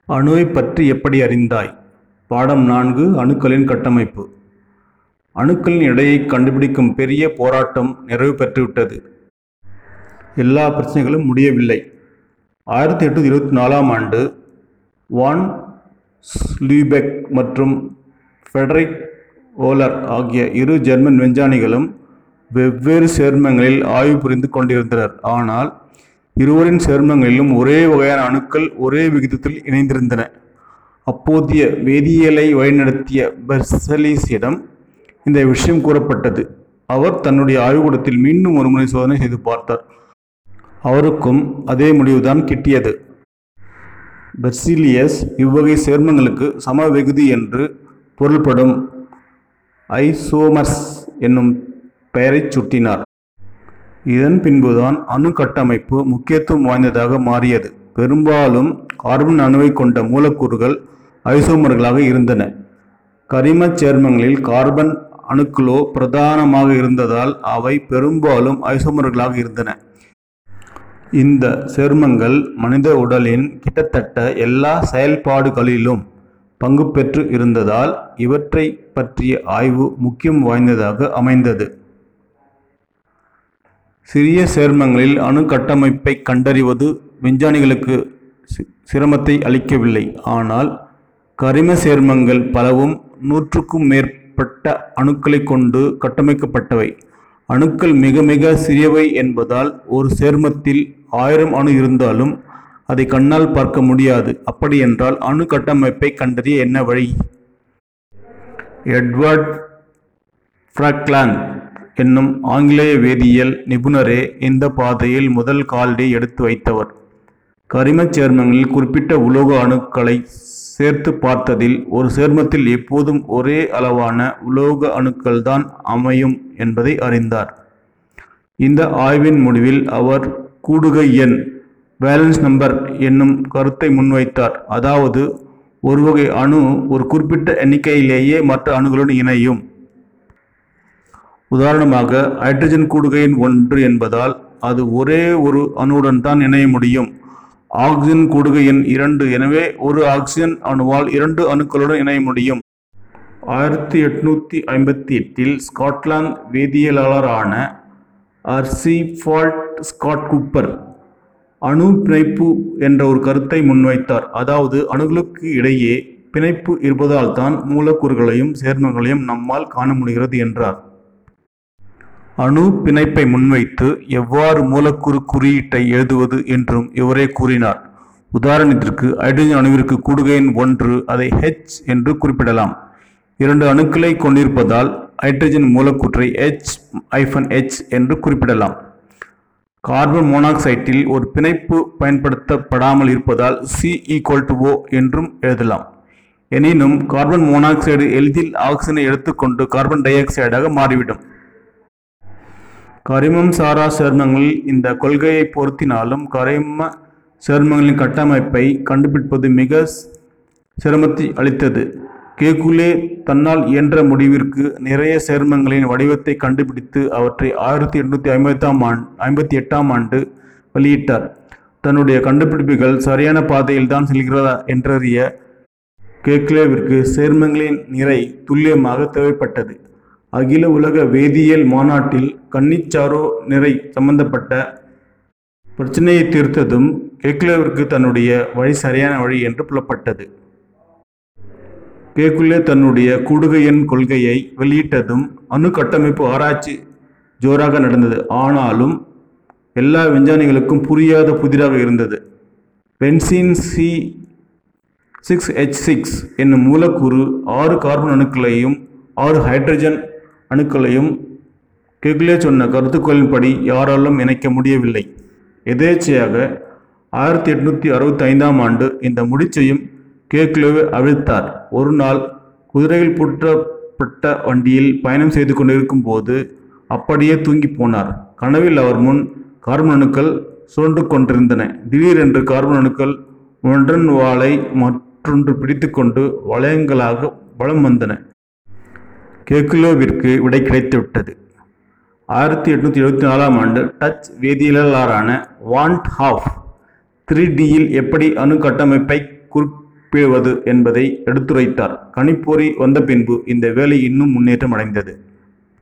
அணுவை பற்றி எப்படி அறிந்தாய் பாடம் நான்கு அணுக்களின் கட்டமைப்பு அணுக்களின் எடையை கண்டுபிடிக்கும் பெரிய போராட்டம் நிறைவு பெற்றுவிட்டது எல்லா பிரச்சனைகளும் முடியவில்லை ஆயிரத்தி எட்நூற்றி இருபத்தி நாலாம் ஆண்டு வான் ஸ்லீபெக் மற்றும் ஃபெடரிக் ஓலர் ஆகிய இரு ஜெர்மன் விஞ்ஞானிகளும் வெவ்வேறு சேர்மங்களில் ஆய்வு புரிந்து கொண்டிருந்தனர் ஆனால் இருவரின் சேர்மங்களிலும் ஒரே வகையான அணுக்கள் ஒரே விகிதத்தில் இணைந்திருந்தன அப்போதைய வேதியியலை வழிநடத்திய பெர்சலிஸிடம் இந்த விஷயம் கூறப்பட்டது அவர் தன்னுடைய ஆய்வுக்கூடத்தில் மீண்டும் ஒருமுறை சோதனை செய்து பார்த்தார் அவருக்கும் அதே முடிவுதான் கிட்டியது பெர்சிலியஸ் இவ்வகை சேர்மங்களுக்கு சம வெகுதி என்று பொருள்படும் ஐசோமர்ஸ் என்னும் பெயரைச் சுட்டினார் இதன் பின்புதான் அணு கட்டமைப்பு முக்கியத்துவம் வாய்ந்ததாக மாறியது பெரும்பாலும் கார்பன் அணுவை கொண்ட மூலக்கூறுகள் ஐசோமர்களாக இருந்தன கரிமச் சேர்மங்களில் கார்பன் அணுக்களோ பிரதானமாக இருந்ததால் அவை பெரும்பாலும் ஐசோமர்களாக இருந்தன இந்த சேர்மங்கள் மனித உடலின் கிட்டத்தட்ட எல்லா செயல்பாடுகளிலும் பங்கு பெற்று இருந்ததால் இவற்றை பற்றிய ஆய்வு முக்கியம் வாய்ந்ததாக அமைந்தது சிறிய சேர்மங்களில் அணு கட்டமைப்பை கண்டறிவது விஞ்ஞானிகளுக்கு சி- சிரமத்தை அளிக்கவில்லை ஆனால் கரிம சேர்மங்கள் பலவும் நூற்றுக்கும் மேற்பட்ட அணுக்களை கொண்டு கட்டமைக்கப்பட்டவை அணுக்கள் மிக மிக சிறியவை என்பதால் ஒரு சேர்மத்தில் ஆயிரம் அணு இருந்தாலும் அதை கண்ணால் பார்க்க முடியாது அப்படியென்றால் அணு கட்டமைப்பை கண்டறிய என்ன வழி எட்வர்ட் ஃப்ராக்லான் என்னும் ஆங்கிலேய வேதியியல் நிபுணரே இந்த பாதையில் முதல் காலடி எடுத்து வைத்தவர் கரிமச் சேர்மங்களில் குறிப்பிட்ட உலோக அணுக்களை சேர்த்து பார்த்ததில் ஒரு சேர்மத்தில் எப்போதும் ஒரே அளவான உலோக அணுக்கள்தான் அமையும் என்பதை அறிந்தார் இந்த ஆய்வின் முடிவில் அவர் கூடுகை எண் வேலன்ஸ் நம்பர் என்னும் கருத்தை முன்வைத்தார் அதாவது ஒரு வகை அணு ஒரு குறிப்பிட்ட எண்ணிக்கையிலேயே மற்ற அணுகளுடன் இணையும் உதாரணமாக ஹைட்ரஜன் கூடுகையின் ஒன்று என்பதால் அது ஒரே ஒரு அணுவுடன் தான் இணைய முடியும் ஆக்சிஜன் கூடுகை எண் இரண்டு எனவே ஒரு ஆக்சிஜன் அணுவால் இரண்டு அணுக்களுடன் இணைய முடியும் ஆயிரத்தி எட்நூற்றி ஐம்பத்தி எட்டில் ஸ்காட்லாந்து வேதியியலாளரான அர்சிஃபால்ட் ஸ்காட் கூப்பர் அணு பிணைப்பு என்ற ஒரு கருத்தை முன்வைத்தார் அதாவது அணுக்களுக்கு இடையே பிணைப்பு இருப்பதால் தான் மூலக்கூறுகளையும் சேர்மங்களையும் நம்மால் காண முடிகிறது என்றார் அணு பிணைப்பை முன்வைத்து எவ்வாறு மூலக்கூறு குறியீட்டை எழுதுவது என்றும் இவரே கூறினார் உதாரணத்திற்கு ஹைட்ரஜன் அணுவிற்கு கூடுகையின் ஒன்று அதை H என்று குறிப்பிடலாம் இரண்டு அணுக்களை கொண்டிருப்பதால் ஹைட்ரஜன் மூலக்கூற்றை H ஐஃபன் H என்று குறிப்பிடலாம் கார்பன் மோனாக்சைட்டில் ஒரு பிணைப்பு பயன்படுத்தப்படாமல் இருப்பதால் C ஈக்குவல் டு O என்றும் எழுதலாம் எனினும் கார்பன் மோனாக்சைடு எளிதில் ஆக்சிஜனை எடுத்துக்கொண்டு கார்பன் டை ஆக்சைடாக மாறிவிடும் கரிமம் சாரா சேர்மங்களில் இந்த கொள்கையை பொருத்தினாலும் கரிம சேர்மங்களின் கட்டமைப்பை கண்டுபிடிப்பது மிக ஸ்- சிரமத்தை அளித்தது கேகுலே தன்னால் இயன்ற முடிவிற்கு நிறைய சேர்மங்களின் வடிவத்தை கண்டுபிடித்து அவற்றை ஆயிரத்தி எட்நூற்றி ஐம்பத்தாம் ஆண்டு ஐம்பத்தி எட்டாம் ஆண்டு வெளியிட்டார் தன்னுடைய கண்டுபிடிப்புகள் சரியான பாதையில் தான் செல்கிறதா என்றறிய கேக்லேவிற்கு சேர்மங்களின் நிறை துல்லியமாக தேவைப்பட்டது அகில உலக வேதியியல் மாநாட்டில் கன்னிச்சாரோ நிறை சம்பந்தப்பட்ட பிரச்சனையை தீர்த்ததும் கேக்லேவிற்கு தன்னுடைய வழி சரியான வழி என்று புலப்பட்டது கேக்குலே தன்னுடைய கூடுகை எண் கொள்கையை வெளியிட்டதும் அணு கட்டமைப்பு ஆராய்ச்சி ஜோராக நடந்தது ஆனாலும் எல்லா விஞ்ஞானிகளுக்கும் புரியாத புதிராக இருந்தது benzene C six H six என்னும் மூலக்கூறு ஆறு கார்பன் அணுக்களையும் ஆறு ஹைட்ரஜன் அணுக்களையும் கெகுலே சொன்ன கருத்துக்களின்படி யாராலும் இணைக்க முடியவில்லை எதேச்சையாக ஆயிரத்தி எட்நூற்றி அறுபத்தி ஐந்தாம் ஆண்டு இந்த முடிச்சையும் கேக்லேவை அவிழ்த்தார் ஒரு நாள் குதிரையில் பூட்டப்பட்ட வண்டியில் பயணம் செய்து கொண்டிருக்கும் போது அப்படியே தூங்கி போனார் கனவில் அவர் முன் கார்பன் அணுக்கள் சுழன்று கொண்டிருந்தன திடீரென்று கார்பன் அணுக்கள் ஒன்றன் வாளை மற்றொன்று பிடித்துக்கொண்டு வளையங்களாக வலம் வந்தன கேக்குலோவிற்கு விடை கிடைத்துவிட்டது ஆயிரத்தி எட்நூற்றி எழுபத்தி நாலாம் ஆண்டு டச் வேதியியலாளரான வாண்ட் ஹாஃப் த்ரீ டியில் எப்படி அணு கட்டமைப்பை குறி குறிப்பிடுவது என்பதை எடுத்துரைத்தார் கணிப்பொறி வந்த பின்பு இந்த வேலை இன்னும் முன்னேற்றம் அடைந்தது